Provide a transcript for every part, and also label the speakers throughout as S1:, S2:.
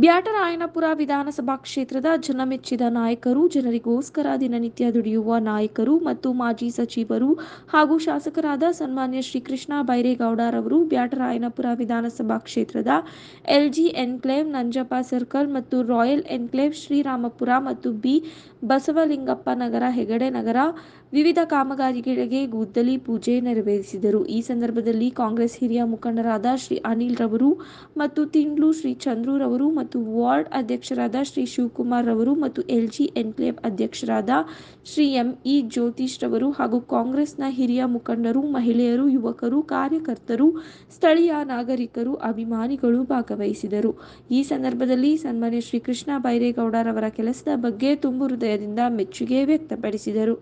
S1: ಬ್ಯಾಟರಾಯನಪುರ ವಿಧಾನಸಭಾ ಕ್ಷೇತ್ರದ ಜನಮೆಚ್ಚಿದ ನಾಯಕರು ಜನರಿಗೋಸ್ಕರ ದಿನನಿತ್ಯ ದುಡಿಯುವ ನಾಯಕರು ಮತ್ತು ಮಾಜಿ ಸಚಿವರು ಹಾಗೂ ಶಾಸಕರಾದ ಸನ್ಮಾನ್ಯ ಶ್ರೀ ಕೃಷ್ಣ ಬೈರೇಗೌಡರವರು ಬ್ಯಾಟರಾಯನಪುರ ವಿಧಾನಸಭಾ ಕ್ಷೇತ್ರದ ಎಲ್ಜಿ ಎನ್ಕ್ಲೇವ್ ನಂಜಪ್ಪ ಸರ್ಕಲ್ ಮತ್ತು ರಾಯಲ್ ಎನ್ಕ್ಲೇವ್ ಶ್ರೀರಾಮಪುರ ಮತ್ತು ಬಿ ಬಸವಲಿಂಗಪ್ಪ ನಗರ ಹೆಗಡೆ ನಗರ ವಿವಿಧ ಕಾಮಗಾರಿಗಳಿಗೆ ಗುದ್ದಲಿ ಪೂಜೆ ನೆರವೇರಿಸಿದರು ಈ ಸಂದರ್ಭದಲ್ಲಿ ಕಾಂಗ್ರೆಸ್ ಹಿರಿಯ ಮುಖಂಡರಾದ ಶ್ರೀ ಅನಿಲ್ ರವರು ಮತ್ತು ತಿಂಡ್ಲು ಶ್ರೀ ಚಂದ್ರು ರವರು ಮತ್ತು ವಾರ್ಡ್ ಅಧ್ಯಕ್ಷರಾದ ಶ್ರೀ ಶಿವಕುಮಾರ್ ರವರು ಮತ್ತು ಎಲ್ಜಿ ಎನ್ಕ್ಲೇವ್ ಅಧ್ಯಕ್ಷರಾದ ಶ್ರೀ ಎಂಇ ಜ್ಯೋತಿಷ್ ರವರು ಹಾಗೂ ಕಾಂಗ್ರೆಸ್ನ ಹಿರಿಯ ಮುಖಂಡರು ಮಹಿಳೆಯರು ಯುವಕರು ಕಾರ್ಯಕರ್ತರು ಸ್ಥಳೀಯ ನಾಗರಿಕರು ಅಭಿಮಾನಿಗಳು ಭಾಗವಹಿಸಿದರು ಈ ಸಂದರ್ಭದಲ್ಲಿ ಸನ್ಮಾನ್ಯ ಶ್ರೀ ಕೃಷ್ಣ ಬೈರೇಗೌಡರವರ ಕೆಲಸದ ಬಗ್ಗೆ ತುಂಬು ಹೃದಯದಿಂದ ಮೆಚ್ಚುಗೆ ವ್ಯಕ್ತಪಡಿಸಿದರು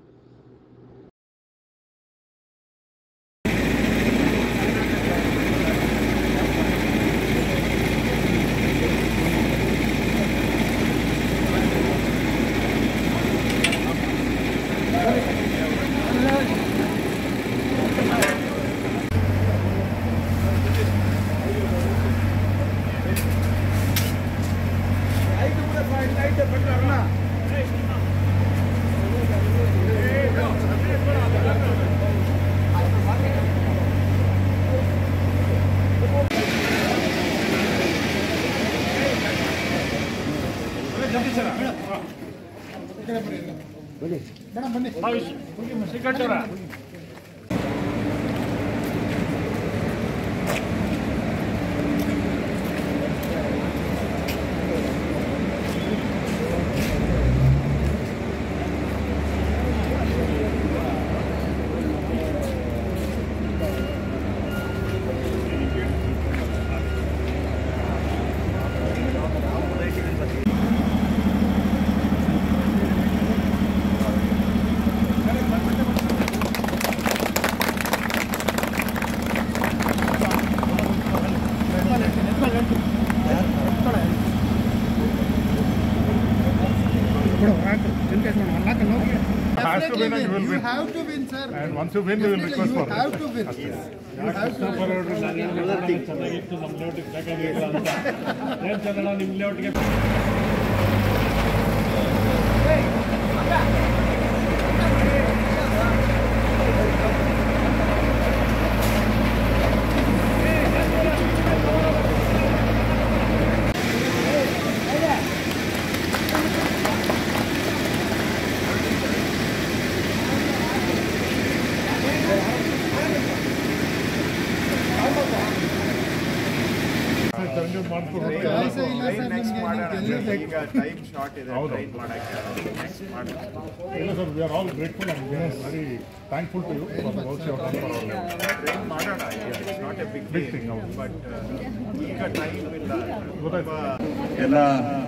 S2: Has to win and you will
S3: You
S2: win.
S3: have to win, sir.
S2: And once you win, we will request
S3: You
S2: for
S3: have
S2: it.
S3: to win. You have to win.
S4: ಚೆನ್ನಾಗಿತ್ತು ನಮ್ಮ ಲೇಔಟಿಗೆ ಬೇಕಾಗಿಲ್ಲ ಅಂತ ಏನ್ ಚಂದ್ರಣ್ಣ ನಿಮ್ಮ ಲೇಔಟ್ಗೆ
S2: Change ಮಾಡ್ಕೊಡ್ಬೇಕು.
S3: ಚಾಯ್ಸೇ ಇಲ್ಲ ಸರ್
S5: ನೆಕ್ಸ್ಟ್
S3: ನಿಮ್ಗೆ
S5: ಮಾಡೋಣ
S3: ನೀವು ಗೆಲ್ಲಬೇಕು.
S5: ಈಗ ಟೈಮ್ ಶಾರ್ಟ್ ಇದೆ
S2: ಹೌದು.
S5: ಟ್ರೈನ್ ಮಾಡಕ್ಕೆ ನೆಕ್ಸ್ಟ್ ಮಾಡೋಣ
S2: ಇಲ್ಲ sir, we are all grateful and we are very thankful to you for the work you have done for our level.
S5: Train ಮಾಡೋಣ it's not a big
S2: Big thing, ಹೌದು.
S5: But ಈಗ time ಇಲ್ಲ
S2: ಗೊತ್ತಾಯ್ತು.
S6: ಎಲ್ಲ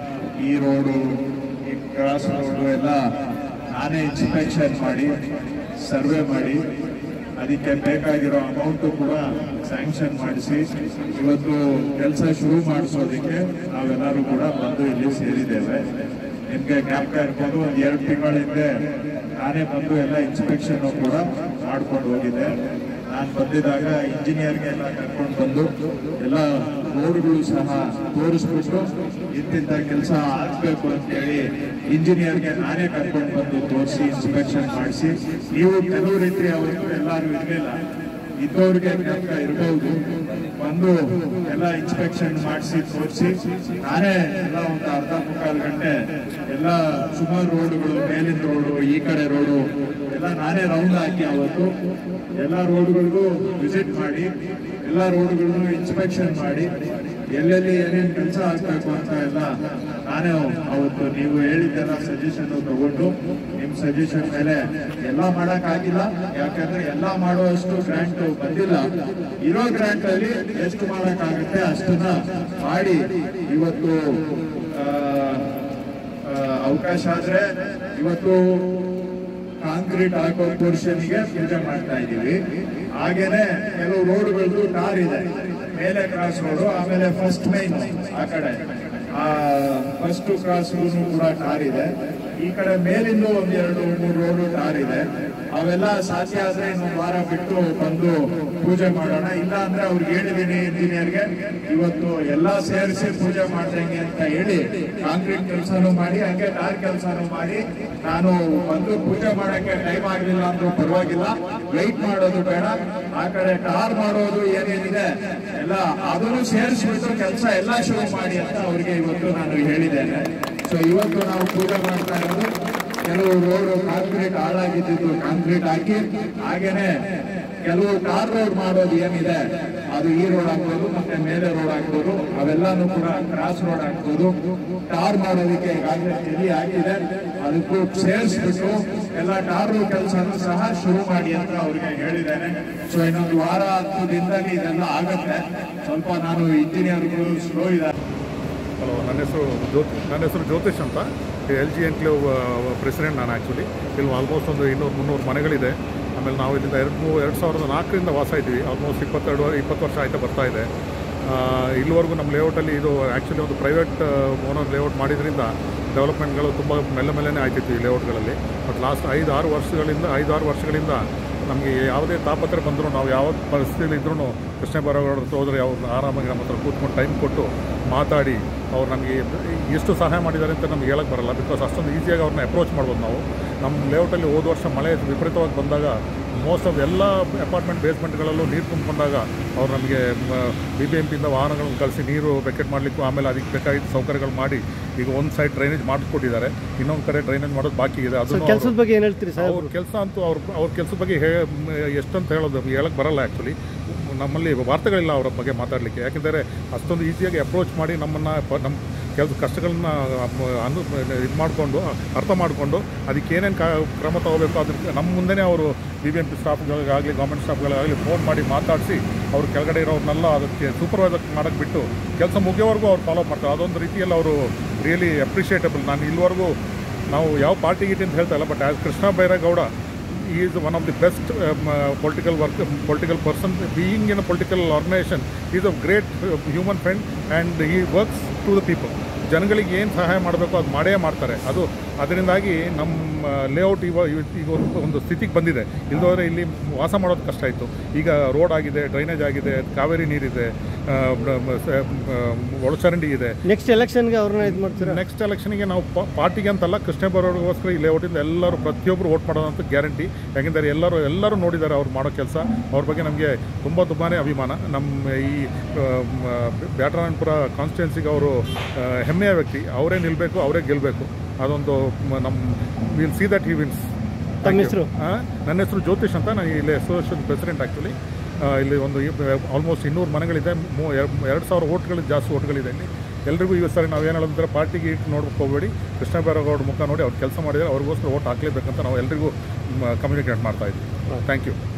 S6: ಈ road ಈ cross road ಎಲ್ಲ ನಾನೇ ಇನ್ಸ್ಪೆಕ್ಷನ್ ಮಾಡಿ ಸರ್ವೆ ಮಾಡಿ ಅದಕ್ಕೆ ಬೇಕಾಗಿರೋ ಅಮೌಂಟು ಕೂಡ ಸ್ಯಾಂಕ್ಷನ್ ಮಾಡಿಸಿ ಇವತ್ತು ಕೆಲಸ ಶುರು ಮಾಡಿಸೋದಕ್ಕೆ ನಾವೆಲ್ಲರೂ ಕೂಡ ಬಂದು ಇಲ್ಲಿ ಸೇರಿದ್ದೇವೆ ನಿಮಗೆ ಜ್ಞಾಪಕ ಇರ್ಬೋದು ಒಂದು ಎರಡು ತಿಂಗಳ ಹಿಂದೆ ನಾನೇ ಬಂದು ಎಲ್ಲ ಇನ್ಸ್ಪೆಕ್ಷನ್ ಕೂಡ ಮಾಡ್ಕೊಂಡು ಹೋಗಿದ್ದೆ ನಾನು ಬಂದಿದ್ದಾಗ ಇಂಜಿನಿಯರ್ಗೆ ಎಲ್ಲ ಕರ್ಕೊಂಡು ಬಂದು ಎಲ್ಲ ರೋಡ್ಗಳು ಸಹ ತೋರಿಸ್ಬಿಟ್ಟು ಇಂತಿಂತ ಕೆಲಸ ಆಗ್ಬೇಕು ಅಂತ ಹೇಳಿ ಇಂಜಿನಿಯರ್ಗೆ ನಾನೇ ಕರ್ಕೊಂಡು ಬಂದು ತೋರಿಸಿ ಇನ್ಸ್ಪೆಕ್ಷನ್ ಮಾಡಿಸಿ ನೀವು ಕೆಲವು ರೀತಿ ಅವತ್ತು ಎಲ್ಲರೂ ಇರಲಿಲ್ಲ ಇದ್ದವ್ರಿಗೆ ಜ್ಞಾಪಕ ಇರಬಹುದು ಬಂದು ಎಲ್ಲ ಇನ್ಸ್ಪೆಕ್ಷನ್ ಮಾಡಿಸಿ ತೋರಿಸಿ ನಾನೇ ಎಲ್ಲ ಒಂದು ಅರ್ಧ ಮುಕ್ಕಾಲು ಗಂಟೆ ಎಲ್ಲ ಸುಮಾರು ರೋಡ್ಗಳು ಮೇಲಿನ ರೋಡು ಈ ಕಡೆ ರೋಡು ಎಲ್ಲ ನಾನೇ ರೌಂಡ್ ಹಾಕಿ ಅವತ್ತು ಎಲ್ಲ ರೋಡ್ಗಳಿಗೂ ವಿಸಿಟ್ ಮಾಡಿ ಎಲ್ಲ ರೋಡ್ಗಳನ್ನು ಇನ್ಸ್ಪೆಕ್ಷನ್ ಮಾಡಿ ಎಲ್ಲೆಲ್ಲಿ ಏನೇನು ಕೆಲಸ ಆಗ್ಬೇಕು ಅಂತ ಎಲ್ಲ ನಾನೇ ಅವತ್ತು ನೀವು ಹೇಳಿದ್ದೆಲ್ಲ ಸಜೆಷನ್ ತಗೊಂಡು ನಿಮ್ ಸಜೆಷನ್ ಮೇಲೆ ಎಲ್ಲ ಮಾಡಕ್ಕಾಗಿಲ್ಲ ಯಾಕಂದ್ರೆ ಎಲ್ಲ ಮಾಡುವಷ್ಟು ಗ್ರಾಂಟ್ ಬಂದಿಲ್ಲ ಇರೋ ಗ್ರಾಂಟ್ ಅಲ್ಲಿ ಎಷ್ಟು ಮಾಡಕ್ಕಾಗುತ್ತೆ ಅಷ್ಟನ್ನ ಮಾಡಿ ಇವತ್ತು ಆ, ಆ, ಅವಕಾಶ ಆದ್ರೆ ಇವತ್ತು ಕಾಂಕ್ರೀಟ್ ಹಾಕೋ ಪೋರ್ಷನ್ಗೆ ಪೂಜೆ ಮಾಡ್ತಾ ಇದ್ದೀವಿ ಹಾಗೇನೆ ಕೆಲವು ರೋಡ್ಗಳದ್ದು ಟಾರ್ ಇದೆ ಮೇಲೆ ಕ್ರಾಸ್ ರೋಡು ಆಮೇಲೆ ಫಸ್ಟ್ ಮೈನ್ ಆ ಕಡೆ ಆ ಫಸ್ಟ್ ಕ್ರಾಸ್ ಕೂಡ ಟಾರ್ ಇದೆ ಈ ಕಡೆ ಮೇಲಿಂದ ಒಂದ್ ಎರಡು ಮೂರು ರೋಡು ಟಾರ್ ಇದೆ ಅವೆಲ್ಲ ಸಾಧ್ಯ ಆದ್ರೆ ಇನ್ನೊಂದು ವಾರ ಬಿಟ್ಟು ಬಂದು ಪೂಜೆ ಮಾಡೋಣ ಇಲ್ಲ ಅಂದ್ರೆ ಅವ್ರಿಗೆ ಹೇಳಿದೀನಿ ಇಂಜಿನಿಯರ್ಗೆ ಇವತ್ತು ಎಲ್ಲಾ ಸೇರಿಸಿ ಪೂಜೆ ಮಾಡ್ದಂಗೆ ಅಂತ ಹೇಳಿ ಕಾಂಕ್ರೀಟ್ ಕೆಲಸನೂ ಮಾಡಿ ಹಂಗೆ ಟಾರ್ ಕೆಲಸನೂ ಮಾಡಿ ನಾನು ಬಂದು ಪೂಜೆ ಮಾಡಕ್ಕೆ ಟೈಮ್ ಆಗ್ಲಿಲ್ಲ ಅಂದ್ರೂ ಪರವಾಗಿಲ್ಲ ವೆಯ್ಟ್ ಮಾಡೋದು ಬೇಡ ಆ ಕಡೆ ಟಾರ್ ಮಾಡೋದು ಏನೇನಿದೆ ಎಲ್ಲ ಅದನ್ನು ಸೇರಿಸ್ಬಿಟ್ಟು ಕೆಲಸ ಎಲ್ಲ ಶುರು ಮಾಡಿ ಅಂತ ಅವ್ರಿಗೆ ಇವತ್ತು ನಾನು ಹೇಳಿದ್ದೇನೆ ಸೊ ಇವತ್ತು ನಾವು ಪೂಜೆ ಮಾಡ್ತಾ ಇರೋದು ಕೆಲವು ರೋಡ್ ಕಾಂಕ್ರೀಟ್ ಹಾಳಾಗಿದ್ದು ಕಾಂಕ್ರೀಟ್ ಹಾಕಿ ಹಾಗೇನೆ ಕೆಲವು ಟಾರ್ ರೋಡ್ ಮಾಡೋದು ಏನಿದೆ ಅದು ಈ ರೋಡ್ ಆಗ್ಬೋದು ಮತ್ತೆ ಮೇಲೆ ರೋಡ್ ಆಗ್ಬೋದು ಅವೆಲ್ಲಾನು ಕೂಡ ಕ್ರಾಸ್ ರೋಡ್ ಆಗ್ಬೋದು ಟಾರ್ ಮಾಡೋದಕ್ಕೆ ಈಗಾಗಲೇ ತಿಳಿ ಆಗಿದೆ ಅದಕ್ಕೂ ಸೇರಿಸ್ಬಿಟ್ಟು ಎಲ್ಲ ಟಾರ್ ಕೆಲಸನೂ ಸಹ ಶುರು ಮಾಡಿ ಅಂತ ಅವ್ರಿಗೆ ಹೇಳಿದ್ದೇನೆ ಸೊ ಇನ್ನೊಂದು ವಾರ ಹತ್ತು ದಿನದಲ್ಲಿ ಇದೆಲ್ಲ ಆಗತ್ತೆ ಸ್ವಲ್ಪ ನಾನು ಇಂಜಿನಿಯರ್ಗಳು ಸ್ಲೋ ಇದ್ದಾರೆ
S2: ಹಲೋ ನನ್ನ ಹೆಸರು ಜ್ಯೋತಿ ನನ್ನ ಹೆಸರು ಜ್ಯೋತಿಷ್ ಅಂತ ಎಲ್ ಜಿ ಎನ್ಕ್ಲೇವ್ ಪ್ರೆಸಿಡೆಂಟ್ ನಾನು ಆ್ಯಕ್ಚುಲಿ ಇಲ್ಲಿ ಆಲ್ಮೋಸ್ಟ್ ಒಂದು ಇನ್ನೂರು ಮುನ್ನೂರು ಮನೆಗಳಿದೆ ಆಮೇಲೆ ನಾವು ಇಲ್ಲಿಂದ ಎರಡು ಮೂರು ಎರಡು ಸಾವಿರದ ನಾಲ್ಕರಿಂದ ವಾಸ ಇದ್ದೀವಿ ಆಲ್ಮೋಸ್ಟ್ ಇಪ್ಪತ್ತೆರಡು ಇಪ್ಪತ್ತು ವರ್ಷ ಆಯ್ತಾ ಬರ್ತಾ ಇದೆ ಆ, ಇಲ್ಲಿವರೆಗೂ ನಮ್ಮ ಲೇಔಟಲ್ಲಿ ಇದು ಆ್ಯಕ್ಚುಲಿ ಒಂದು ಪ್ರೈವೇಟ್ ಓನರ್ ಲೇಔಟ್ ಮಾಡಿದ್ರಿಂದ ಡೆವಲಪ್ಮೆಂಟ್ಗಳು ತುಂಬ ಮೆಲ್ಲ ಮೆಲ್ಲನೆ ಆಯ್ತಿತ್ತು ಈ ಲೇಔಟ್ಗಳಲ್ಲಿ ಬಟ್ ಲಾಸ್ಟ್ ಐದು ಆರು ವರ್ಷಗಳಿಂದ ಐದು ಆರು ವರ್ಷಗಳಿಂದ ನಮಗೆ ಯಾವುದೇ ತಾಪತ್ರೆ ಬಂದರೂ ನಾವು ಯಾವ ಪರಿಸ್ಥಿತಿಯಲ್ಲಿ ಇದ್ರೂ ಕೃಷ್ಣ ಬರಗೌಡರ ಹತ್ರ ಹೋದರೆ ಅವ್ರು ಆರಾಮಾಗಿ ನಮ್ಮ ಹತ್ರ ಕೂತ್ಕೊಂಡು ಟೈಮ್ ಕೊಟ್ಟು ಮಾತಾಡಿ ಅವ್ರು ನಮಗೆ ಎಷ್ಟು ಸಹಾಯ ಮಾಡಿದ್ದಾರೆ ಅಂತ ನಮ್ಗೆ ಹೇಳಕ್ಕೆ ಬರಲ್ಲ ಬಿಕಾಸ್ ಅಷ್ಟೊಂದು ಈಸಿಯಾಗಿ ಅವ್ರನ್ನ ಅಪ್ರೋಚ್ ಮಾಡ್ಬೋದು ನಾವು ನಮ್ಮ ಲೇಔಟಲ್ಲಿ ಹೋದ ವರ್ಷ ಮಳೆ ವಿಪರೀತವಾಗಿ ಬಂದಾಗ ಮೋಸ್ಟ್ ಆಫ್ ಎಲ್ಲ ಅಪಾರ್ಟ್ಮೆಂಟ್ ಬೇಸ್ಮೆಂಟ್ಗಳಲ್ಲೂ ನೀರು ತುಂಬಿಕೊಂಡಾಗ ಅವ್ರು ನಮಗೆ ಬಿ ಬಿ ಎಂ ಪಿಯಿಂದ ವಾಹನಗಳನ್ನು ಕಳಿಸಿ ನೀರು ಬೆಕೆಟ್ ಮಾಡಲಿಕ್ಕೂ ಆಮೇಲೆ ಅದಕ್ಕೆ ಬೇಕಾಗಿದ್ದ ಸೌಕರ್ಯಗಳು ಮಾಡಿ ಈಗ ಒಂದು ಸೈಡ್ ಡ್ರೈನೇಜ್ ಮಾಡಿಕೊಟ್ಟಿದ್ದಾರೆ ಇನ್ನೊಂದು ಕಡೆ ಡ್ರೈನೇಜ್ ಮಾಡೋದು ಬಾಕಿ ಇದೆ ಅದು
S3: ಕೆಲಸದ ಬಗ್ಗೆ ಏನು ಹೇಳ್ತೀರಿ ಸರ್
S2: ಅವ್ರ ಕೆಲಸ ಅಂತೂ ಅವ್ರ ಅವ್ರ ಕೆಲಸದ ಬಗ್ಗೆ ಹೇ ಎಷ್ಟಂತ ಹೇಳೋದು ಹೇಳಕ್ಕೆ ಬರಲ್ಲ ಆ್ಯಕ್ಚುಲಿ ನಮ್ಮಲ್ಲಿ ವಾರ್ತೆಗಳಿಲ್ಲ ಅವರ ಬಗ್ಗೆ ಮಾತಾಡಲಿಕ್ಕೆ ಯಾಕೆಂದರೆ ಅಷ್ಟೊಂದು ಈಸಿಯಾಗಿ ಅಪ್ರೋಚ್ ಮಾಡಿ ನಮ್ಮನ್ನು ಪ- ನಮ್ಮ ಕೆಲಸ ಕಷ್ಟಗಳನ್ನ ಅನು ಇದು ಮಾಡಿಕೊಂಡು ಅರ್ಥ ಮಾಡಿಕೊಂಡು ಅದಕ್ಕೆ ಏನೇನು ಕ್ರಮ ತಗೋಬೇಕು ಅದ್ರ ನಮ್ಮ ಮುಂದೆನೇ ಅವರು ಬಿ ಬಿ ಎಂ ಪಿ ಸ್ಟಾಫ್ಗಳಿಗಾಗಲಿ ಗೌರ್ಮೆಂಟ್ ಸ್ಟಾಫ್ಗಳಿಗಾಗಲಿ ಫೋನ್ ಮಾಡಿ ಮಾತಾಡಿಸಿ ಅವ್ರ ಕೆಳಗಡೆ ಇರೋರ್ನೆಲ್ಲ ಅದಕ್ಕೆ ಸೂಪರ್ವೈಸರ್ ಮಾಡೋಕ್ಕೆ ಬಿಟ್ಟು ಕೆಲಸ ಮುಗಿಯೋವರೆಗೂ ಅವ್ರು ಫಾಲೋ ಮಾಡ್ತಾರೆ ಅದೊಂದು ರೀತಿಯಲ್ಲಿ ಅವರು ರಿಯಲಿ ಅಪ್ರಿಷಿಯೇಟಬಲ್ ನಾನು ಇಲ್ಲಿವರೆಗೂ ನಾವು ಯಾವ ಪಾರ್ಟಿ ಗೀಟಿ ಅಂತ ಹೇಳ್ತಾ ಇಲ್ಲ but as Krishna Byregowda he is one of the best um, uh, political work, political person. Being in a political organization, he is a great uh, human friend and he works to the people. ಜನಗಳಿಗೆ ಏನು ಸಹಾಯ ಮಾಡಬೇಕು ಅದು ಮಾಡೇ ಮಾಡ್ತಾರೆ ಅದು ಅದರಿಂದಾಗಿ ನಮ್ಮ ಲೇಔಟ್ ಇವ ಇವ- ಈಗ ಒಂದು ಒಂದು ಸ್ಥಿತಿಗೆ ಬಂದಿದೆ ಇಲ್ದೋದ್ರೆ ಇಲ್ಲಿ ವಾಸ ಮಾಡೋದು ಕಷ್ಟ ಇತ್ತು ಈಗ ರೋಡ್ ಆಗಿದೆ ಡ್ರೈನೇಜ್ ಆಗಿದೆ ಕಾವೇರಿ ನೀರಿದೆ ಆ, ಬ- ಬ- ಸ- ಆ, ಒಳಚರಂಡಿ ಇದೆ
S3: ನೆಕ್ಸ್ಟ್ ಎಲೆಕ್ಷನ್ಗೆ ಅವ್ರನ್ನ ಇದು ಮಾಡ್ತೀರಾ
S2: ನೆಕ್ಸ್ಟ್ ಎಲೆಕ್ಷನ್ಗೆ ನಾವು ಪ- ಪಾರ್ಟಿಗೆ ಅಂತಲ್ಲ ಕೃಷ್ಣ ಬರೋರಿಗೋಸ್ಕರ ಈ ಲೇಔಟಿಂದ ಎಲ್ಲರೂ ಪ್ರತಿಯೊಬ್ಬರು ವೋಟ್ ಮಾಡೋದಂತ ಗ್ಯಾರಂಟಿ ಯಾಕೆಂದರೆ ಎಲ್ಲರೂ ಎಲ್ಲರೂ ನೋಡಿದ್ದಾರೆ ಅವ್ರು ಮಾಡೋ ಕೆಲಸ ಅವ್ರ ಬಗ್ಗೆ ನಮಗೆ ತುಂಬ ತುಂಬಾ ಅಭಿಮಾನ ನಮ್ಮ ಈ ಬ್ಯಾಟರಾಯಣಪುರ ಕಾನ್ಸ್ಟಿಟ್ಯೂನ್ಸಿಗೆ ಅವರು ಆ, ಹೆಮ್ಮೆಯ ವ್ಯಕ್ತಿ ಅವರೇ ನಿಲ್ಲಬೇಕು ಅವರೇ ಗೆಲ್ಲಬೇಕು ಅದೊಂದು ಮ- ನಮ್ಮ will see that he wins
S3: ತಮ್ಮ ಹೆಸರು
S2: ನನ್ನ ಹೆಸರು ಜ್ಯೋತಿಷ್ ಅಂತ ನಾನು ಇಲ್ಲಿ ಅಸೋಸಿಯೇಷನ್ ಪ್ರೆಸಿಡೆಂಟ್ ಆ್ಯಕ್ಚುಲಿ ಇಲ್ಲಿ ಒಂದು ಆಲ್ಮೋಸ್ಟ್ ಇನ್ನೂರು ಮನೆಗಳಿದೆ ಮೂ ಎರಡು ಸಾವಿರ ಓಟ್ಗಳು ಜಾಸ್ತಿ ಓಟ್ಗಳಿದೆ ಇಲ್ಲಿ ಎಲ್ರಿಗೂ ಈ ಸರಿ ನಾವು ಏನು ಹೇಳೋದಂದ್ರೆ ಪಾರ್ಟಿಗೆ ಇಟ್ಟು ನೋಡ್ಬೇಕು ಹೋಗಬೇಡಿ ಕೃಷ್ಣ ಬೈರೇಗೌಡ ಮುಖ ನೋಡಿ ಅವ್ರು ಕೆಲಸ ಮಾಡಿದರೆ ಅವ್ರಿಗೋಸ್ಕರ ಓಟ್ ಹಾಕಲೇಬೇಕಂತ ನಾವು ಎಲ್ರಿಗೂ ಕಮ್ಯುನಿಕೇಟ್ ಮಾಡ್ತಾ ಇದ್ದೀವಿ ಥ್ಯಾಂಕ್ ಯು